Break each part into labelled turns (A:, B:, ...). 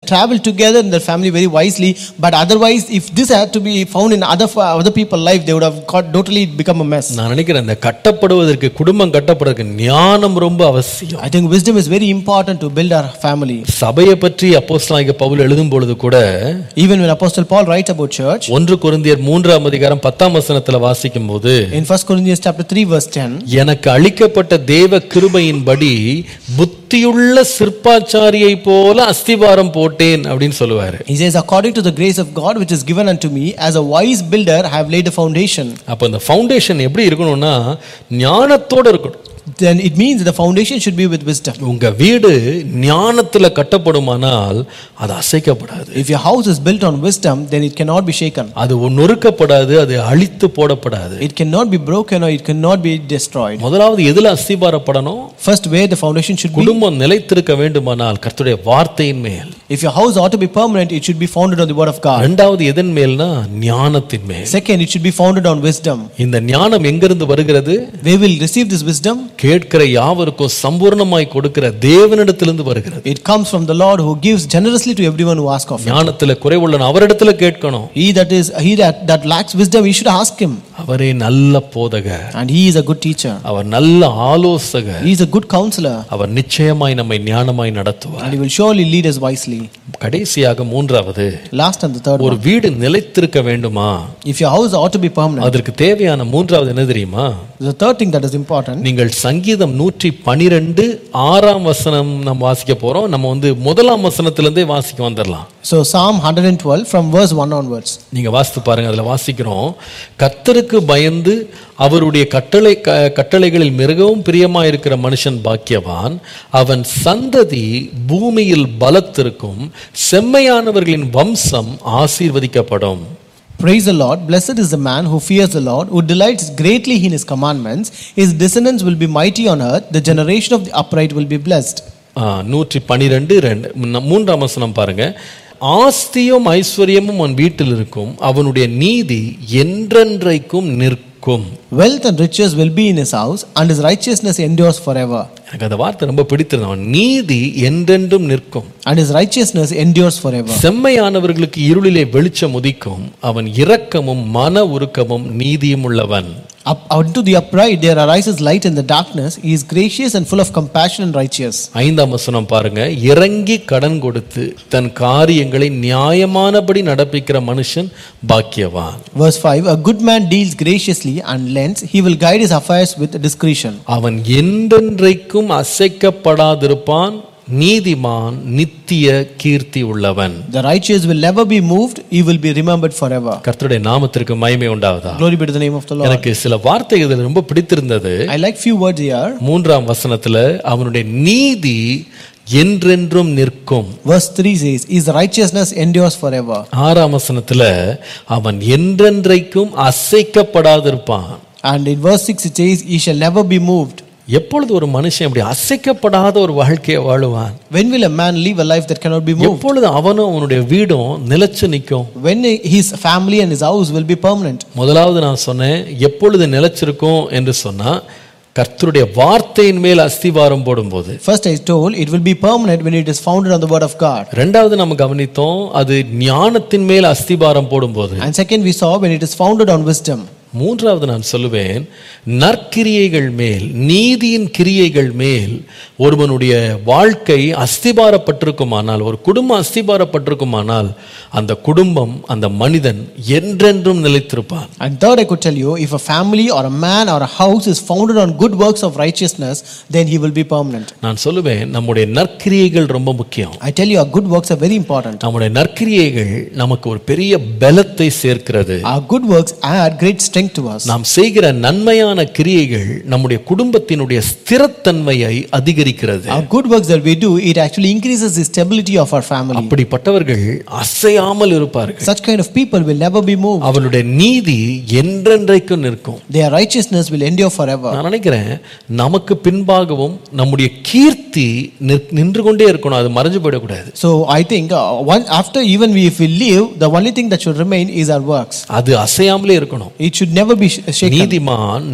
A: travel together in their family very wisely. But otherwise, if this had to be found in other fa- other people's life, they would have got totally become a mess.
B: நான் நினைக்கிறேன் இந்த கட்டப்படுவதற்கு குடும்பம் கட்டப்படுவதற்கு ஞானம் ரொம்ப அவசியம்
A: I think wisdom is very important to build our family.
B: சபையை பற்றி அப்போஸ்தலனாகிய பவுல் எழுதும் பொழுது கூட
A: Even when Apostle Paul writes about church,
B: ஒன்று கொரிந்தியர் மூன்றாம் அதிகாரம் பத்தாம் வசனத்துல வாசிக்கும் போது
A: in 1 Corinthians chapter 3, verse 10,
B: எனக்கு அளிக்கப்பட்ட தேவ கிருபையின்படி புத்தியுள்ள சிற்பாச்சாரியை போல அஸ்திவாரம் போட்டேன் அப்படின்னு சொல்லுவாரு
A: he says, According to the grace of God which is given unto me, as a wise builder, I have laid a foundation.
B: அப்ப இந்த ஃபவுண்டேஷன் எப்படி இருக்கணும்னா ஞானத்தோட இருக்கணும்
A: Then it means the foundation should be with wisdom.
B: உங்க வீடு ஞானத்துல கட்டப்படுமானால் அது அசைக்கப்படாது
A: If your house is built on wisdom, then it cannot be shaken.
B: அது நொறுக்கப்படாது அது அழித்து போடப்படாது
A: It cannot be broken or it cannot be destroyed.
B: முதலாவது எதுல அஸ்திபாரப்படணும்
A: First, where the foundation should be.
B: குடும்பம் நிலைத்திருக்க வேண்டுமானால் கர்த்தருடைய வார்த்தையின் மேல்
A: If your house ought to be permanent, it should be founded on the word of God.
B: இரண்டாவது எதன் மேல்னா ஞானத்தின் மேல்
A: Second, it should be founded on wisdom.
B: இந்த ஞானம் எங்கிருந்து வருகிறது
A: We will receive this wisdom.
B: கேட்கிற யாவருக்கும் சம்பூர்ணமாய் கொடுக்கிற தேவனிடத்திலிருந்து வருகிறது
A: It comes from the Lord who gives generously to everyone who asks of him.
B: ஞானத்துல குறைவுள்ள அவரிடத்துல கேட்கணும்
A: He that is he that, that lacks wisdom, he should ask him.
B: அவரே நல்ல போதகர்
A: And he is a good teacher.
B: அவர் நல்ல ஆலோசகர்
A: He is a good counselor.
B: அவர் நிச்சயமாய் நம்மை ஞானமாய் நடத்துவார்
A: And he will surely lead us wisely.
B: கடைசியாக மூன்றாவது
A: Last and the third
B: ஒரு
A: one.
B: வீடு நிலைத்திருக்க வேண்டுமா
A: If your house ought to be permanent,
B: அதற்கு தேவையான மூன்றாவது என்ன தெரியுமா
A: the third thing that is important.
B: நீங்கள் சங்கீதம் நூற்றி பனிரெண்டு ஆறாம் வசனம் நம்ம வாசிக்க போறோம் நம்ம வந்து முதலாம் வசனத்திலிருந்தே வாசிக்க வந்துடலாம்
A: So Psalm 112 from verse 1 onwards.
B: நீங்க வாசித்து பாருங்க அதுல வாசிக்கிறோம் கர்த்தருக்கு பயந்து அவருடைய கட்டளை க- கட்டளைகளில் மிகவும் பிரியமா இருக்கிற மனுஷன் பாக்கியவான் அவன் சந்ததி பூமியில் பலத்திருக்கும் செம்மையானவர்களின் வம்சம் ஆசீர்வதிக்கப்படும்
A: Praise the Lord. Blessed is the man who fears the Lord, who delights greatly in his commandments. His descendants will be mighty on earth. The generation of the upright will be blessed.
B: ஆ, நூற்றி பனிரெண்டு ரெண்டு முன்ன- மூன்றாம் வசனம் பாருங்க ஆஸ்தியும் ஐஸ்வர்யமும் அவன் வீட்டில் இருக்கும் அவனுடைய நீதி என்றென்றைக்கும் நிற்கும்
A: Wealth and riches will be in his house, and his righteousness endures forever.
B: எனக்கு அந்த வார்த்தை ரொம்ப பிடித்திருந்தது அவன் நீதி என்றென்றும் நிற்கும்
A: And his righteousness endures forever.
B: செம்மையானவர்களுக்கு இருளிலே வெளிச்சம் உதிக்கும் அவன் இரக்கமும் மன உருக்கமும் நீதியும் உள்ளவன்
A: Up, unto the upright there arises light in the darkness. He is gracious and full of compassion and righteous.
B: ஐந்தாம் வசனம் பாருங்க இறங்கி கடன் கொடுத்து தன் காரியங்களை நியாயமானபடி நடப்பிக்கிற மனுஷன் பாக்கியவான்
A: Verse 5 A good man deals graciously and lends, he will guide his affairs with discretion.
B: அவன் என்றென்றைக்கும் அசைக்கப்படாதிருப்பான் நீதிமான் நித்திய கீர்த்தி உள்ளவன்
A: The righteous will never be moved, he will be remembered forever.
B: கர்த்தருடைய நாமத்திற்கு மகிமை உண்டாவதா
A: Glory be to the name of the Lord.
B: எனக்கு சில வார்த்தைகள் இதுல ரொம்ப பிடித்திருந்தது
A: I like few words here.
B: மூன்றாம் வசனத்துல அவனுடைய நீதி என்றென்றும் நிற்கும்
A: Verse 3 says, His righteousness endures forever.
B: ஆறாம் வசனத்துல அவன் என்றென்றைக்கும் அசைக்கப்படாதிருப்பான்
A: And in verse 6 it says, He shall never be moved.
B: எப்பொழுது ஒரு மனுஷன் அப்படி அசைக்கப்படாத ஒரு வாழ்க்கையை வாழுவான்
A: When will a man live a life that cannot be moved?
B: எப்பொழுது அவனும் அவனுடைய வீடும் நிலைச்சு நிற்கும்
A: When his family and his house will be permanent.
B: முதலாவது நான் சொன்னேன் எப்பொழுது நிலைச்சிருக்கும் என்று சொன்னா கர்த்தருடைய வார்த்தையின் மேல் அஸ்திவாரம் போடும்போது
A: First, I told it will be permanent when it is founded on the word of God.
B: ரெண்டாவது நம்ம கவனித்தோம் அது ஞானத்தின் மேல் அஸ்திபாரம் போடும்போது
A: And second, we saw when it is founded on wisdom.
B: மூன்றாவது நான் சொல்லுவேன் நற்கிரியைகள் மேல் நீதியின் கிரியைகள் மேல் ஒருவனுடைய வாழ்க்கை அஸ்திபாரப்பட்டிருக்குமானால் ஒரு குடும்பம் அஸ்திபாரப்பட்டிருக்குமானால் அந்த குடும்பம் அந்த மனிதன் என்றென்றும் நிலைத்திருப்பான்
A: And third, I could tell you, if a family or a man or a house is founded on good works of righteousness, then he will be permanent.
B: நான் சொல்லுவேன் நம்முடைய நற்கிரியைகள் ரொம்ப முக்கியம்
A: I tell you, our good works are very important.
B: நம்முடைய நற்கிரியைகள் நமக்கு ஒரு பெரிய பலத்தை சேர்க்கிறது
A: Our good works add great strength to us.
B: நாம் செய்கிற நன்மையான கிரியைகள் நம்முடைய குடும்பத்தினுடைய ஸ்திரத்தன்மையை அதிகரிக்கிறது
A: Our good works that we do, it actually increases the stability of our family.
B: அப்படிப்பட்டவர்கள் அசையாமல் இருப்பார்கள்
A: Such kind of people will never be moved.
B: அவளுடைய நீதி என்றென்றைக்கும் நிற்கும்
A: Their righteousness will endure forever.
B: நான் நினைக்கிறேன் நமக்கு பின்பாகவும் நம்முடைய கீர்த்தி நிற்- நின்று கொண்டே இருக்கணும் அது மறைஞ்சு போயிடக்கூடாது
A: So I think uh, one, after even we, if we live, the only thing that should remain is our works.
B: அது அசையாமலே இருக்கணும்
A: It should never be sh- shaken.
B: நீதிமான் நித்திய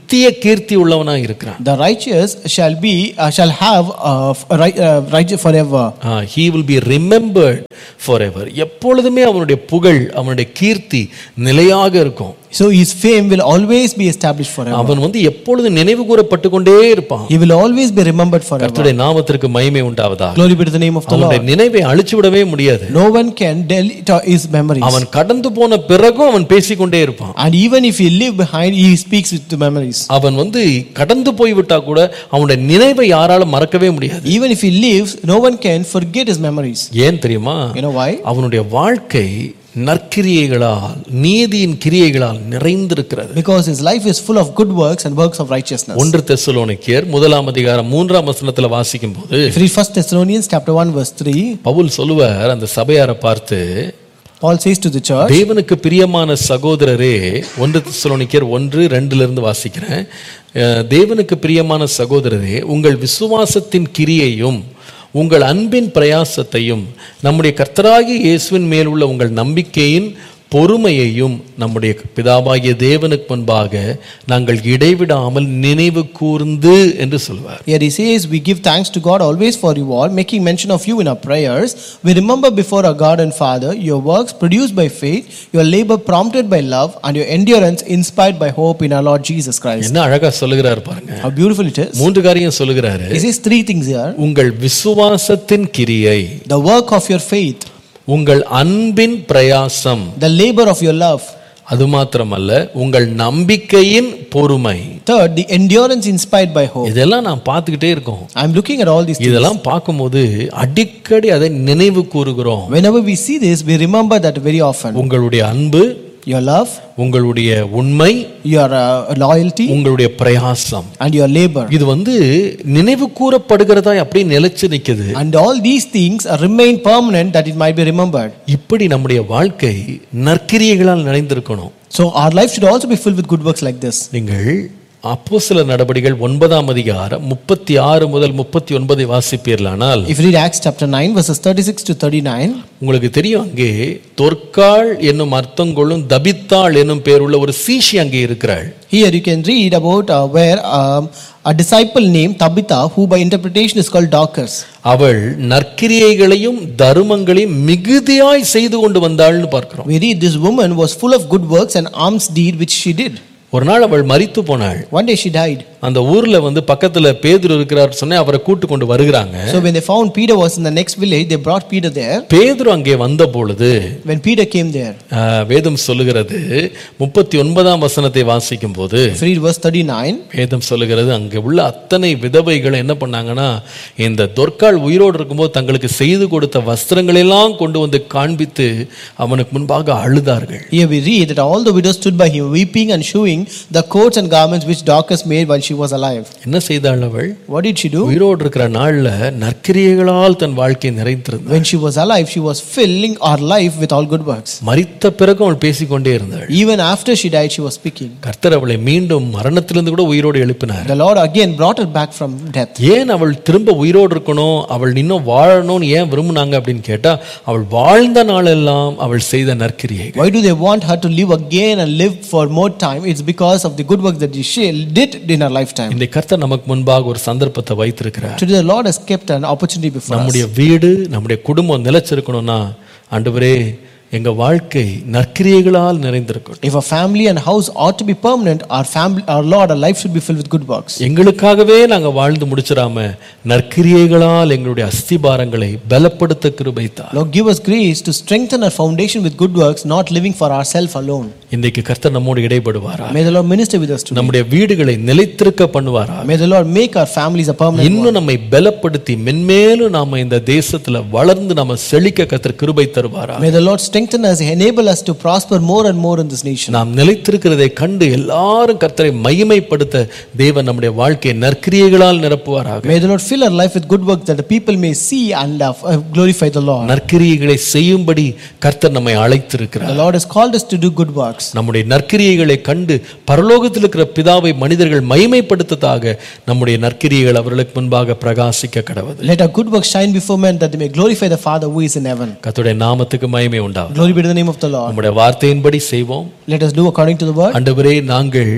B: நித்திய கீர்த்தி உள்ளவனாய் இருக்கிறான்
A: The righteous shall be uh, shall have uh, f- right, uh, righteous forever.
B: He will be remembered forever எவர் எப்பொழுதுமே அவனுடைய புகழ் அவனுடைய கீர்த்தி நிலையாக இருக்கும்
A: So his fame will always be established forever.
B: அவன் வந்து எப்பொழுது நினைவு கூறப்பட்டு கொண்டே இருப்பான்
A: He will always be remembered forever.
B: கர்த்தருடைய நாமத்திற்கு மகிமை உண்டாவதா
A: Glory be to the name of the
B: அவனுடைய
A: Lord.
B: நினைவை அழிச்சு விடவே முடியாது
A: No one can delete uh, his memories.
B: அவன் கடந்து போன பிறகும் அவன் பேசிக்கொண்டே இருப்பான்
A: And even if he live behind, he speaks with the memories.
B: அவன் வந்து கடந்து போய்விட்டா கூட அவனுடைய நினைவை யாராலும் மறக்கவே முடியாது
A: Even if he lives, no one can forget his memories.
B: ஏன் தெரியுமா
A: You know why?
B: அவனுடைய வாழ்க்கை நற்கிரியைகளால் நீதியின் கிரியைகளால் நிறைந்திருக்கிறது
A: Because his life is full of good works and works of righteousness.
B: ஒன்று தெசலோனிக்கேர் முதலாம் அதிகாரம் மூன்றாம் வசனத்துல வாசிக்கும் போது
A: If you read 1 Thessalonians chapter 1 verse 3,
B: Pavul சொல்லுவார் அந்த சபையாரை பார்த்து
A: Paul says to the church,
B: தேவனுக்கு பிரியமான சகோதரரே ஒன்று தெசலோனிக்கேர் ஒன்று ரெண்டுல இருந்து வாசிக்கிறேன் அஹ், தேவனுக்கு பிரியமான சகோதரரே உங்கள் விசுவாசத்தின் கிரியையும் உங்கள் அன்பின் பிரயாசத்தையும் நம்முடைய கர்த்தராகிய இயேசுவின் மேல் உள்ள உங்கள் நம்பிக்கையின் பொறுமையையும் நம்முடைய பிதாவாகிய தேவனுக்கு முன்பாக நாங்கள் இடைவிடாமல் நினைவு கூர்ந்து என்று சொல்வார்
A: Here he says, We give thanks to God always for you all, making mention of you in our prayers. We remember before our God and Father your works produced by faith, your labor prompted by love, and your endurance inspired by hope in our Lord Jesus Christ.
B: என்ன அழகா சொல்லுகிறார் பாருங்க
A: How beautiful it is.
B: மூன்று காரியம் சொல்லுகிறாரு
A: He says three things here
B: உங்கள் விசுவாசத்தின் கிரியை
A: the work of your faith,
B: உங்கள் அன்பின் பிரயாசம்
A: the labor of your love.
B: அது மாத்திரமல்ல உங்கள் நம்பிக்கையின் பொறுமை
A: Third, the endurance inspired by hope.
B: இதெல்லாம் நான் பார்த்துக்கிட்டே இருக்கோம்
A: I'm looking at all these things.
B: இதெல்லாம் பார்க்கும்போது அடிக்கடி அதை நினைவு கூறுகிறோம்
A: Whenever we see this, we remember that very often.
B: உங்களுடைய அன்பு
A: Your love,
B: உங்களுடைய உண்மை
A: your uh, loyalty,
B: உங்களுடைய பிரயாசம்
A: and your labor.
B: இது வந்து நினைவு கூறப்படுகிறதா அப்படியே நிலைச்சு நிக்குது
A: And all these things uh, remain permanent that it might be remembered.
B: இப்படி நம்முடைய வாழ்க்கை நற்கிரியைகளால் நிறைந்திருக்கணும்
A: So our life should also be filled with good works like this.
B: நீங்கள் அப்போஸ்தல நடபடிகள் ஒன்பதாம் அதிகாரம் முப்பத்தி ஆறு முதல் முப்பத்தி ஒன்பதை வாசிப்பீர்களானால்
A: If you read Acts chapter 9, verses 36 to 39,
B: உங்களுக்கு தெரியும் அங்கே தொற்காள் என்னும் அர்த்தம் கொள்ளும் தபித்தாள் என்னும் பேருள்ள ஒரு சீஷி அங்கே இருக்கிறாள்
A: here you can read about uh, where um, a disciple named Tabitha, who by interpretation is called Dorcas.
B: அவள் நற்கிரியைகளையும் தருமங்களையும் மிகுதியாய் செய்து கொண்டு வந்தாள்னு பார்க்கிறோம்
A: We read this woman was full of good works and alms deed which she did.
B: ஒரு நாள் அவள் மரித்து போனாள்
A: One day she died.
B: அந்த ஊர்ல வந்து பக்கத்துல பேதுரு இருக்கிறார் சொன்னே அவரை கூட்டு கொண்டு வருகிறாங்க
A: So when they found Peter was in the next village, they brought Peter there.
B: பேதுரு அங்கே வந்த பொழுது
A: When Peter came there,
B: ஆஹ், வேதம் சொல்லுகிறது முப்பத்தி ஒன்பதாம் வசனத்தை வாசிக்கும் போது
A: if you read verse 39,
B: வேதம் சொல்லுகிறது அங்கே உள்ள அத்தனை விதவைகள் என்ன பண்ணாங்கன்னா இந்த தொற்கால் உயிரோடு இருக்கும்போது தங்களுக்கு செய்து கொடுத்த வஸ்திரங்களெல்லாம் கொண்டு வந்து காண்பித்து அவனுக்கு முன்பாக அழுதார்கள்
A: here we read that all the widows stood by him, weeping and showing the coats and garments which Dorcas made while she was alive.
B: என்ன செய்தாள் அவள்
A: What did she do?
B: உயிரோடு இருக்கிற நாள்ல நற்கிரியைகளால் தன் வாழ்க்கை நிறைந்திருந்தாள்
A: When she was alive, she was filling our life with all good works.
B: மரித்த பிறகு அவள் பேசிக்கொண்டே இருந்தாள்
A: Even after she died, she was speaking.
B: கர்த்தர் அவளை மீண்டும் மரணத்திலிருந்து கூட உயிரோடு எழுப்பினார்
A: The Lord again brought her back from death.
B: ஏன் அவள் திரும்ப உயிரோடு இருக்கணும் அவள் இன்னும் வாழணும்னு ஏன் விரும்புனாங்க அப்படின்னு கேட்டா அவள் வாழ்ந்த நாளெல்லாம் அவள் செய்த நற்கிரியைகள்
A: Why do they want her to live again and live for more time? It's because of the good work that she did in her lifetime.
B: இந்த கர்த்தர் நமக்கு முன்பாக ஒரு சந்தர்ப்பத்தை வைத்திருக்கிறார்
A: Today, the Lord has kept an opportunity before us.
B: நம்முடைய வீடு நம்முடைய குடும்பம் நிலைச்சிருக்கணும்னா ஆண்டவரே எங்க வாழ்க்கை நற்கிரியைகளால் நிறைந்திருக்கணும்
A: If a family and house ought to be permanent, our family, our Lord, our life should be filled with good works.
B: எங்களுக்காகவே நாங்க வாழ்ந்து முடிச்சிடாம நற்கிரியைகளால் எங்களுடைய அஸ்திபாரங்களை பலப்படுத்த கிருபைத்தார்
A: Lord, give us grace to strengthen our foundation with good works, not living for ourselves alone.
B: இன்றைக்கு கர்த்தர் நம்மோடு இடைப்படுவாரா
A: May the Lord minister with us today.
B: நம்முடைய வீடுகளை நிலைத்திருக்க பண்ணுவாரா
A: May the Lord make our families a permanent one.
B: இன்னும் நம்மை பலப்படுத்தி மென்மேலும் நாம இந்த தேசத்துல வளர்ந்து நாம செழிக்க கர்த்தர் கிருபை தருவாரா
A: May the Lord strengthen us, enable us to prosper more and more in this nation.
B: நாம் நிலைத்திருக்கிறதை கண்டு எல்லாரும் கர்த்தரை மகிமைப்படுத்த தேவன் நம்முடைய வாழ்க்கையை நற்கிரியைகளால் நிரப்புவாராக
A: May the Lord fill our life with good works that the people may see and uh, uh, glorify the Lord.
B: நற்கிரியைகளை செய்யும்படி கர்த்தர் நம்மை அழைத்திருக்கிறார்
A: The Lord has called us to do good works.
B: நம்முடைய நற்கிரியைகளை கண்டு பரலோகத்தில் இருக்கிற பிதாவை மனிதர்கள் மகிமைப்படுத்ததாக நம்முடைய நற்கிரியைகள் அவர்களுக்கு முன்பாக பிரகாசிக்க கடவுது
A: Let our good works shine before men that they may glorify the Father who is in heaven.
B: கர்த்தருடைய நாமத்துக்கு மகிமை உண்டாகும்
A: Glory be to the name of the Lord.
B: நம்முடைய வார்த்தையின்படி செய்வோம்
A: Let us do according to the word.
B: ஆண்டவரே நாங்கள்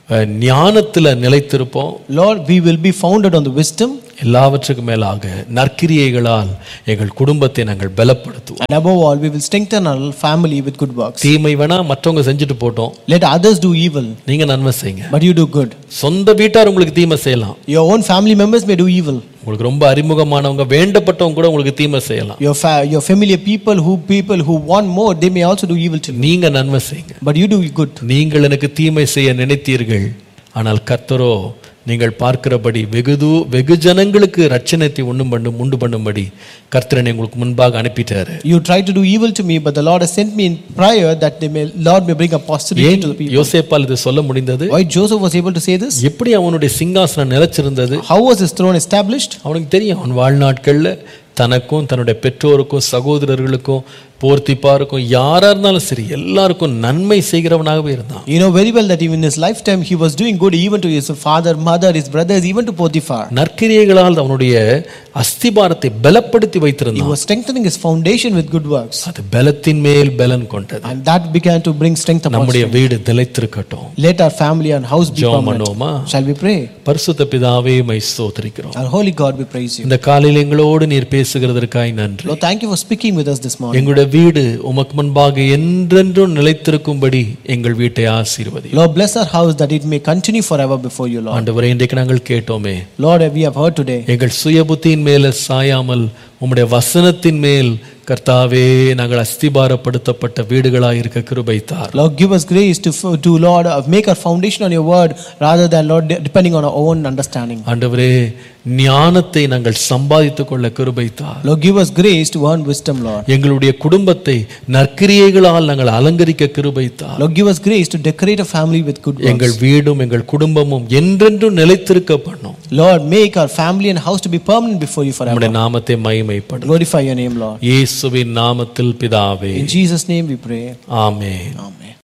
B: அஹ், ஞானத்துல நிலைத்திருப்போம்
A: Lord, we will be founded on the wisdom,
B: எல்லாவற்றுக்கும் மேலாக நற்கிரியைகளால் எங்கள் குடும்பத்தை நாங்கள் பலப்படுத்துவோம்
A: and above all, we will strengthen our family with good works.
B: தீமை வேணா மற்றவங்க செஞ்சுட்டு போட்டோம்
A: Let others do evil,
B: நீங்க நன்மை செய்யுங்க
A: but you do good.
B: சொந்த வீட்டார் உங்களுக்கு தீமை செய்யலாம்
A: Your own family members may do evil.
B: உங்களுக்கு ரொம்ப அறிமுகமானவங்க வேண்டப்பட்டவங்க கூட உங்களுக்கு தீமை செய்யலாம்
A: Your fa- your familiar people who people who want more, they may also do evil to you.
B: நீங்க நன்மை செய்யுங்க
A: But you do good.
B: நீங்கள் எனக்கு தீமை செய்ய நினைத்தீர்கள் ஆனால் கர்த்தரோ நீங்கள் பார்க்கிறபடி வெகுது வெகுஜனங்களுக்கு ரட்சணத்தை உண்டு பண்ணும் உண்டு பண்ணும்படி கர்த்தரனை உங்களுக்கு முன்பாக அனுப்பிட்டாரு
A: You try to do evil to me, but the Lord has sent me in prayer that they may Lord may bring a posterity
B: ஏன்
A: to the people.
B: யோசேப்பால் இது சொல்ல முடிந்தது
A: Why Joseph was able to say this?
B: எப்படி அவனுடைய சிங்காசனம் நிலைச்சிருந்தது
A: How was his throne established?
B: அவனுக்கு தெரியும் அவன் வாழ்நாட்கள்ல தனக்கும் தன்னுடைய பெற்றோருக்கும் சகோதரர்களுக்கும் போர்த்திப்பாருக்கும் யாரா இருந்தாலும் சரி எல்லாருக்கும் நன்மை செய்கிறவனாகவே இருந்தான்
A: You know very well that even in his lifetime he was doing good even to his father, mother, his brothers, even to Potiphar.
B: நற்கிரியைகளால் அவனுடைய அஸ்திபாரத்தை பலப்படுத்தி
A: He
B: வைத்திருந்தான்
A: was strengthening his foundation with good works.
B: அது பலத்தின் மேல் பலன் கொண்டது
A: And that began to bring strength upon
B: நம்முடைய வீடு நிலைத்திருக்கட்டும்
A: Let our family and house be
B: ஜெபம்
A: permanent.
B: பண்ணுவோமா
A: Shall we pray?
B: பரிசுத்த பிதாவே மை ஸ்தோத்திரிக்கிறோம்
A: Our holy God, we praise you.
B: இந்த காலையில் எங்களோடு நீர் பேசுகிறதற்காய் நன்றி
A: Lord, thank you for speaking with us this morning.
B: எங்களுடைய வீடு உமக்கு முன்பாக என்றென்றும் நிலைத்திருக்கும்படி எங்கள் வீட்டை ஆசீர்வதி
A: Lord, bless our house that it may continue forever before you, Lord.
B: ஆண்டவரே இன்றைக்கு நாங்கள் கேட்டோமே
A: Lord, we have heard today.
B: எங்கள் சுயபுத்தியின் மேல சாயாமல் உம்முடைய வசனத்தின் மேல் கர்த்தாவே நாங்கள் அஸ்திபாரப்படுத்தப்பட்ட வீடுகளாய் இருக்க கிருபைத்தார்
A: Lord, give us grace to, to Lord, uh, make our foundation on your word rather than, Lord, de- depending on our own understanding.
B: ஆண்டவரே ஞானத்தை நாங்கள் சம்பாதித்துக் கொள்ள கிருபைத்தார்
A: Lord, give us grace to earn wisdom, Lord.
B: எங்களுடைய குடும்பத்தை நற்கிரியைகளால் நாங்கள் அலங்கரிக்க கிருபைத்தார்
A: Lord, give us grace to decorate a family with good works.
B: எங்கள் வீடும் எங்கள் குடும்பமும் என்றென்றும் நிலைத்திருக்க பண்ணும்
A: Lord, make our family and house to be permanent before you forever.
B: நம்முடைய நாமத்தை மகிமைப்படும்
A: Glorify your name, Lord.
B: இயேசுவின் நாமத்தில் பிதாவே
A: In Jesus' name we pray.
B: Amen
A: Amen.